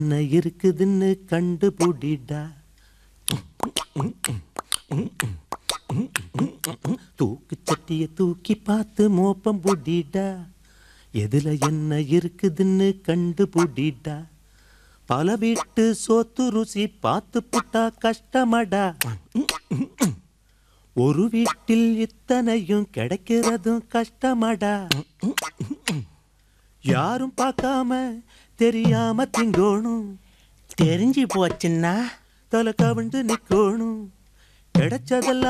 என்ன இருக்குதுன்னு கண்டுபிடிடா தூக்கு சட்டிய தூக்கி பார்த்து மோப்பம் புடிடா எதுல என்ன இருக்குதுன்னு கண்டுபிடிடா பல வீட்டு சோத்து ருசி பார்த்து புட்டா கஷ்டமடா ஒரு வீட்டில் இத்தனையும் கிடைக்கிறதும் கஷ்டமடா யாரும் பார்க்காம தெரியாம திங்கோணும் தெரிஞ்சு போச்சுன்னா தலை கவிழ்ந்து நிக்கோணும் கிடைச்சதெல்லாம்